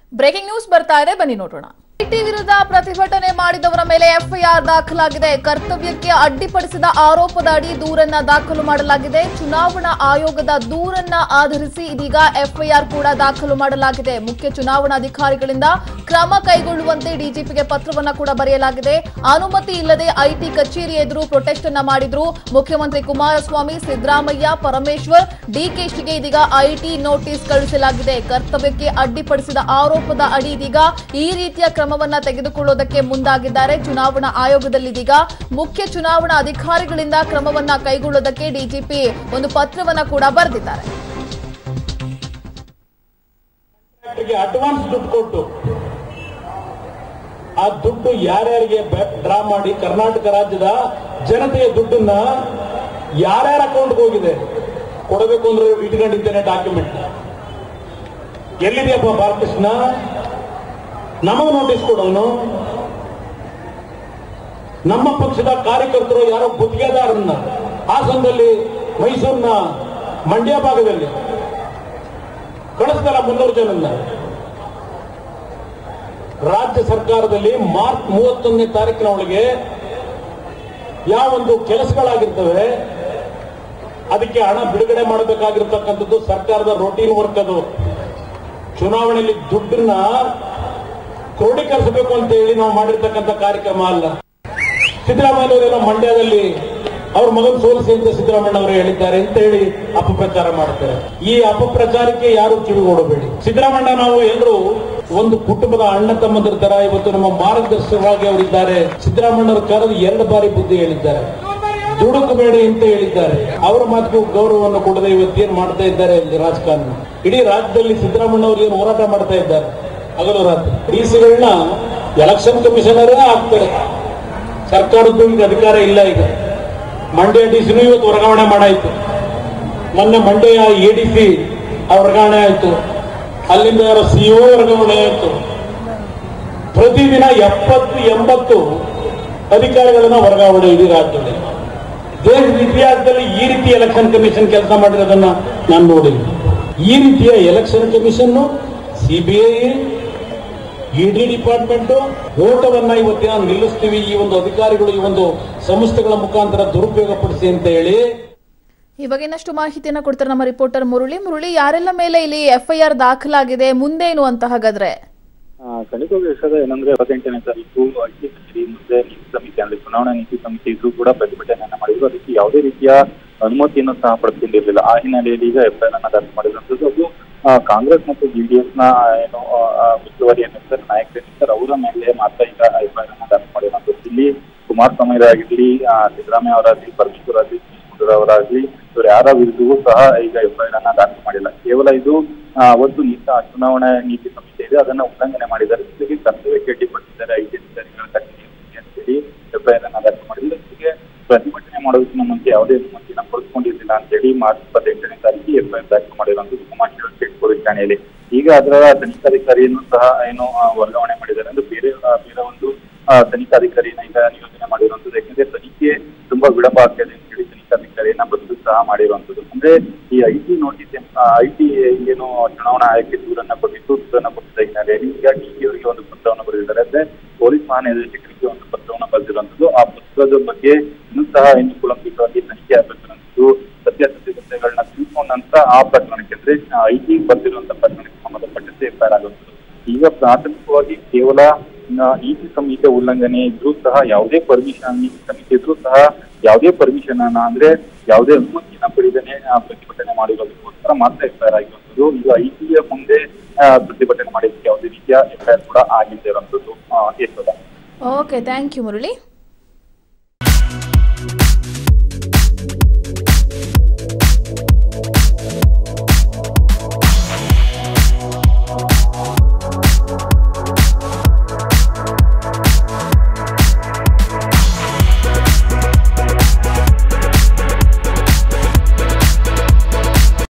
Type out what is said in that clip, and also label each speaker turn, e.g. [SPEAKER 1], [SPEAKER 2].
[SPEAKER 1] breaking news ಬರ್ತಾ ಇದೆ ಬನ್ನಿ ನೋಡೋಣ ಐಟಿ ವಿರುದ್ಧ ಪ್ರತಿಭಟನೆ ಮಾಡಿದವರ ಮೇಲೆ ಎಫ್ಐಆರ್ ದಾಖಲಾಗಿದೆ ಕರ್ತವ್ಯಕ್ಕೆ ಅಡ್ಡಿಪಡಿಸಿದ ಆರೋಪದ ಅಡಿ ದೂರನ್ನ ದಾಖಲು ಮಾಡಲಾಗಿದೆ ಚುನಾವಣಾ ಆಯೋಗದ ದೂರನ್ನ ಆಧರಿಸಿ ಇದೀಗ ಎಫ್ಐಆರ್ ಕೂಡ ದಾಖಲು ಮಾಡಲಾಗಿದೆ ಮುಖ್ಯ ಚುನಾವಣಾಧಿಕಾರಿಗಳಿಂದ ಕ್ರಮ ಕೈಗೊಳ್ಳುವಂತೆ ಡಿಜಿಪಿಗೆ ಪತ್ರವನ್ನ ಕೂಡ ಬರೆಯಲಾಗಿದೆ ಅನುಮತಿ ಇಲ್ಲದೆ ಐಟಿ ಕಚೇರಿ ಎದುರು ಪ್ರೊಟೆಸ್ಟ್ ಅನ್ನ ಮಾಡಿದ್ರು ಮುಖ್ಯಮಂತ್ರಿ ಕುಮಾರಸ್ವಾಮಿ ಸಿದ್ದರಾಮಯ್ಯ ಪರಮೇಶ್ವರ್ ಡಿಕೆಶಿಗೆ ಇದೀಗ ಐಟಿ ನೋಟಿಸ್ ಕಳುಹಿಸಲಾಗಿದೆ ಕರ್ತವ್ಯಕ್ಕೆ ಅಡ್ಡಿಪಡಿಸಿದ ಆರೋಪದ ಅಡಿ ಇದೀಗ ಈ ರೀತಿಯ ಕ್ರಮವನ್ನ ತೆಗೆದುಕೊಳ್ಳುವುದಕ್ಕೆ ಮುಂದಾಗಿದ್ದಾರೆ ಚುನಾವಣಾ ಆಯೋಗದಲ್ಲಿ ಇದೀಗ ಮುಖ್ಯ ಚುನಾವಣಾ ಅಧಿಕಾರಿಗಳಿಂದ ಕ್ರಮವನ್ನ ಕೈಗೊಳ್ಳುವುದಕ್ಕೆ ಡಿಜಿಪಿ ಒಂದು ಪತ್ರವನ್ನ ಕೂಡ ಬರೆದಿದ್ದಾರೆ
[SPEAKER 2] ಗೆ ಅಡ್ವಾನ್ಸ್ ದುಡ್ಡು ಕೊಟ್ಟು ಆ ದುಡ್ಡು ಯಾರ್ಯಾರಿಗೆ ಡ್ರಾ ಮಾಡಿ ಕರ್ನಾಟಕ ರಾಜ್ಯದ ಜನತೆಯ ದುಡ್ಡನ್ನ ಯಾರ್ಯಾರ ಅಕೌಂಟ್ಗೆ ಹೋಗಿದೆ ಕೊಡಬೇಕು ಅಂದ್ರೆ ಇಟ್ಕೊಂಡಿದ್ದೇನೆ ಡಾಕ್ಯುಮೆಂಟ್ ಎಲ್ಲಿದೆಯಪ್ಪ ಬಾಲಕೃಷ್ಣ ನಮಗೆ ನೋಟಿಸ್ ಕೊಡೋನು ನಮ್ಮ ಪಕ್ಷದ ಕಾರ್ಯಕರ್ತರು ಯಾರೋ ಗುತ್ತಿಗೆದಾರನ್ನ ಹಾಸನದಲ್ಲಿ ಮೈಸೂರಿನ ಮಂಡ್ಯ ಭಾಗದಲ್ಲಿ ಕಳಿಸ್ತಾರ ಮುನ್ನೂರು ಜನನ್ನ ರಾಜ್ಯ ಸರ್ಕಾರದಲ್ಲಿ ಮಾರ್ಚ್ ಮೂವತ್ತೊಂದನೇ ತಾರೀಕಿನ ಒಳಗೆ ಯಾವೊಂದು ಕೆಲಸಗಳಾಗಿರ್ತವೆ ಅದಕ್ಕೆ ಹಣ ಬಿಡುಗಡೆ ಮಾಡಬೇಕಾಗಿರ್ತಕ್ಕಂಥದ್ದು ಸರ್ಕಾರದ ರೋಟೀನ್ ವರ್ಕ್ ಅದು ಚುನಾವಣೆಯಲ್ಲಿ ದುಡ್ಡನ್ನ ಕ್ರೋಢೀಕರಿಸಬೇಕು ಅಂತ ಹೇಳಿ ನಾವು ಮಾಡಿರ್ತಕ್ಕಂಥ ಕಾರ್ಯಕ್ರಮ ಅಲ್ಲ ಸಿದ್ದರಾಮಯ್ಯನವರೇನೋ ಮಂಡ್ಯದಲ್ಲಿ ಅವ್ರ ಮಗನ್ ಸೋಲಿಸಿ ಅಂತ ಸಿದ್ದರಾಮಯ್ಯ ಅವರು ಹೇಳಿದ್ದಾರೆ ಅಂತ ಹೇಳಿ ಅಪಪ್ರಚಾರ ಮಾಡ್ತಾರೆ ಈ ಅಪಪ್ರಚಾರಕ್ಕೆ ಯಾರು ಕಿವಿಗೊಡಬೇಡಿ ಸಿದ್ದರಾಮಯ್ಯ ನಾವು ಎಲ್ಲರೂ ಒಂದು ಕುಟುಂಬದ ಅಣ್ಣ ತಮ್ಮಂದ್ರ ತರ ಇವತ್ತು ನಮ್ಮ ಮಾರ್ಗದರ್ಶಕರಾಗಿ ಅವರಿದ್ದಾರೆ ಸಿದ್ದರಾಮಯ್ಯವರು ಕರೆದು ಎರಡು ಬಾರಿ ಬುದ್ಧಿ ಹೇಳಿದ್ದಾರೆ ದುಡುಕಬೇಡಿ ಅಂತ ಹೇಳಿದ್ದಾರೆ ಅವರ ಮಾತಿಗೂ ಗೌರವವನ್ನು ಕೊಡದೆ ಇವತ್ತೇನ್ ಮಾಡ್ತಾ ಇದ್ದಾರೆ ಇಲ್ಲಿ ರಾಜಕಾರಣ ಇಡೀ ರಾಜ್ಯದಲ್ಲಿ ಸಿದ್ದರಾಮಯ್ಯ ಅವರು ಏನು ಹೋರಾಟ ಮಾಡ್ತಾ ಇದ್ದಾರೆ ಹಗಲು ರಾತ್ರಿ ಡಿಸಿಗಳನ್ನ ಎಲೆಕ್ಷನ್ ಕಮಿಷನರೇ ಆಗ್ತಾರೆ ಸರ್ಕಾರದ್ದು ಈಗ ಅಧಿಕಾರ ಇಲ್ಲ ಈಗ ಮಂಡ್ಯ ಡಿಸಿನೂ ಇವತ್ತು ವರ್ಗಾವಣೆ ಮಾಡಾಯ್ತು ಮೊನ್ನೆ ಮಂಡ್ಯ ಎಡಿಸಿ ವರ್ಗಾವಣೆ ಆಯ್ತು ಅಲ್ಲಿಂದ ಯಾರೋ ಸಿಒ ವರ್ಗಾವಣೆ ಆಯ್ತು ಪ್ರತಿದಿನ ಎಪ್ಪತ್ತು ಎಂಬತ್ತು ಅಧಿಕಾರಿಗಳನ್ನ ವರ್ಗಾವಣೆ ಇಡೀ ರಾಜ್ಯದಲ್ಲಿ ದೇಶದ ಇತಿಹಾಸದಲ್ಲಿ ಈ ರೀತಿ ಎಲೆಕ್ಷನ್ ಕಮಿಷನ್ ಕೆಲಸ ಮಾಡಿರೋದನ್ನ ನಾನು ನೋಡಿಲ್ಲ ಈ ರೀತಿಯ election commission CBI ED department ಓಟವನ್ನ ಇವತ್ತಿನ ನಿಲ್ಲಿಸ್ತೀವಿ ಈ ಒಂದು ಅಧಿಕಾರಿಗಳು ಈ ಒಂದು ಸಂಸ್ಥೆಗಳ ಮುಖಾಂತರ ದುರುಪಯೋಗ ಪಡಿಸಿ ಅಂತ ಹೇಳಿ
[SPEAKER 1] ಈ ಬಗ್ಗೆ ಇನ್ನಷ್ಟು ಮಾಹಿತಿಯನ್ನ ಕೊಡ್ತಾರೆ ನಮ್ಮ ರಿಪೋರ್ಟರ್ ಮುರಳಿ ಮುರಳಿ ಯಾರೆಲ್ಲ ಮೇಲೆ ಇಲ್ಲಿ ಎಫ್ಐಆರ್ ದಾಖಲಾಗಿದೆ ಮುಂದೇನು ಅಂತ ಹಾಗಾದ್ರೆ
[SPEAKER 3] ಆ, ತನಿಖಾ ವಿಷಯದ ಏನಂದ್ರೆ ಇಪ್ಪತ್ತೆಂಟನೇ ತಾರೀಕು ಐಟಿ ಕಚೇರಿ ಮುಂದೆ ನೀತಿ ಸಮಿತಿ ಅಂದ್ರೆ ಚುನಾವಣಾ ನೀತಿ ಸಮಿತಿ ಇದ್ರೂ ಕೂಡ ಪ್ರತಿಭಟನೆಯನ್ನ ಮಾಡಿದ್ರು ಅದಕ್ಕೆ ಯಾವುದೇ ರೀತಿಯ ಅನುಮತಿಯನ್ನು ಸಹ ಪಡೆದುಕೊಂಡಿರಲಿಲ್ಲ ಆ ಹಿನ್ನೆಲೆಯಲ್ಲಿ ಈಗ ಎಫ್ಐಆರ್ ಅನ್ನ ದಾಖಲು ಮಾಡಿರುವಂತದ್ದು ಅದು ಆ, ಕಾಂಗ್ರೆಸ್ ಮತ್ತು ಜೆಡಿಎಸ್ ನ ಆ, ಏನು ಆ, ಆ, ಉಸ್ತುವಾರಿ ಏನಿರ್ತಾರೆ ನಾಯಕರೇನಿರ್ತಾರೆ ಅವರ ಮೇಲೆ ಮಾತ್ರ ಈಗ ಎಫ್ಐಆರ್ ಅನ್ನ ದಾಖಲು ಮಾಡಿರುವಂತದ್ದು ಇಲ್ಲಿ ಕುಮಾರಸ್ವಾಮಿ ಆಗಿರ್ಲಿ ಆ, ಸಿದ್ದರಾಮಯ್ಯ ಅವರಾಗ್ಲಿ ಪರಮೇಶ್ವರ್ ಆಗಲಿ ಅವರಾಗ್ಲಿ ಇವರು ಯಾರ ವಿರುದ್ಧವೂ ಸಹ ಈಗ ಎಫ್ಐಆರ್ ಅನ್ನ ದಾಖಲು ಮಾಡಿಲ್ಲ ಕೇವಲ ಇದು ಆ, ಒಂದು ನೀತ ಚುನಾವಣಾ ನೀತಿ ಸಂಹಿತೆ ಇದೆ ಅದನ್ನ ಉಲ್ಲಂಘನೆ ಮಾಡಿದ್ದಾರೆ ಜೊತೆಗೆ ಕರ್ತವ್ಯಕ್ಕೆ ಅಡ್ಡಿಪಡಿಸಿದ್ದಾರೆ ಐಟಿ ಅಧಿಕಾರಿಗಳ ಕಚೇರಿ ಅಂತೇಳಿ ಎಫ್ಐಆರ್ ಅನ್ನ ದಾಖಲು ಮಾಡಿಲ್ಲ ಜೊತೆಗೆ ಪ್ರತಿಭಟನೆ ಮಾಡೋದಕ್ಕಿಂತ ಮುಂಚೆ ಯಾವುದೇ ಅನುಮತಿನ ಪಡೆದುಕೊಂಡಿರಲಿಲ್ಲ ಅಂತೇಳಿ ಮಾರ್ಚ್ ಇಪ್ಪತ್ತೆಂಟನೇ ತಾರೀಕಿಗೆ ಎಫ್ಐಆರ್ ದಾಖಲು ಮಾಡಿರುವಂತದ್ದು ಕುಮಾರಶೀಲ ಸ್ಟೇಟ್ ಪೊಲೀಸ್ ಠಾಣೆಯಲ್ಲಿ ಈಗ ಅದರ ತನಿಖಾಧಿಕಾರಿಯನ್ನು ಸಹ ಏನು ಆ, ವರ್ಗಾವಣೆ ಮಾಡಿದ್ದಾರೆ ಅಂದ್ರೆ ಬೇರೆ ಆ, ಬೇರೆ ಒಂದು ಆ, ತನಿಖಾಧಿಕಾರಿಯನ್ನ ಈಗ ನಿಯೋಜನೆ ಮಾಡಿರುವಂತದ್ದು ಯಾಕಂದ್ರೆ ತನಿಖೆ ತುಂಬಾ ವಿಳಂಬ ಆಗ್ತದೆ ಅಂತ ಹೇಳಿ ತನಿಖಾಧಿಕಾರಿಯನ್ನ ಬದಲು ಸಹ ಮಾಡಿರುವಂತದ್ದು ಅಂದ್ರೆ ಈ I T notice I T ಏನು ಚುನಾವಣಾ ಆಯೋಗಕ್ಕೆ ದೂರನ್ನ ಕೊಟ್ಟಿದ್ದು ದೂರನ್ನ ಕೊಟ್ಟಿದ್ದ ಹಿನ್ನೆಲೆಯಲ್ಲಿ ಈಗ ಡಿ ಸಿ ಅವರಿಗೆ ಒಂದು ಪತ್ರವನ್ನು ಬರೆದಿದ್ದಾರೆ ಅಂದ್ರೆ ಪೊಲೀಸ್ ಮಹಾನಿರ್ದೇಶಕರಿಗೆ ಒಂದು ಪತ್ರವನ್ನು ಬರೆದಿರುವಂತದ್ದು ಆ ಪತ್ರದ ಬಗ್ಗೆ ಇನ್ನೂ ಸಹ ಇನ್ನು ಕುಲಂಕಿತವಾಗಿ ತನಿಖೆ ಆಗಬೇಕಿರುವಂತದ್ದು ಸತ್ಯಾಸತ್ಯತೆಗಳನ್ನ ತಿಳ್ಕೊಂಡ ನಂತರ ಆ ಪ್ರಕರಣಕ್ಕೆ ಅಂದ್ರೆ ಐ ಟಿ ಬಂದಿರುವಂತ ಪ್ರಕರಣಕ್ಕೆ ಸಂಬಂಧಪಟ್ಟಂತೆ ಎಫ್ಐಆರ್ ಆಗುತ್ತದೆ ಈಗ ಪ್ರಾಥಮಿಕವಾಗಿ ಕೇವಲ ಆ, ನೀತಿ ಸಂಹಿತೆ ಉಲ್ಲಂಘನೆ ಇದ್ರೂ ಸಹ ಯಾವುದೇ ಪರ್ಮಿಷನ್ ನೀತಿ ಸಂಹಿತೆ ಇದ್ರೂ ಸಹ ಯಾವುದೇ ಪರ್ಮಿಷನ್ ಅನ್ನ ಅಂದ್ರೆ ಯಾವುದೇ ಅನುಮತಿಯನ್ನ ಪಡೆದೇನೆ ಆ, ಪ್ರತಿಭಟನೆ ಮಾಡಿರೋದಕ್ಕೋಸ್ಕರ ಮಾತ್ರ ಎಫ್ಐಆರ್ ಆಗಿರುವಂತದ್ದು ಈಗ ಐ ಟಿಯ ಮುಂದೆ ಆ, ಪ್ರತಿಭಟನೆ ಮಾಡಿದ್ದಕ್ಕೆ ಯಾವುದೇ ರೀತಿಯ ಎಫ್ಐಆರ್ ಕೂಡ ಆಗಿಲ್ಲದೆ ಇರುವಂತದ್ದು Yashodha
[SPEAKER 1] okay thank you Murali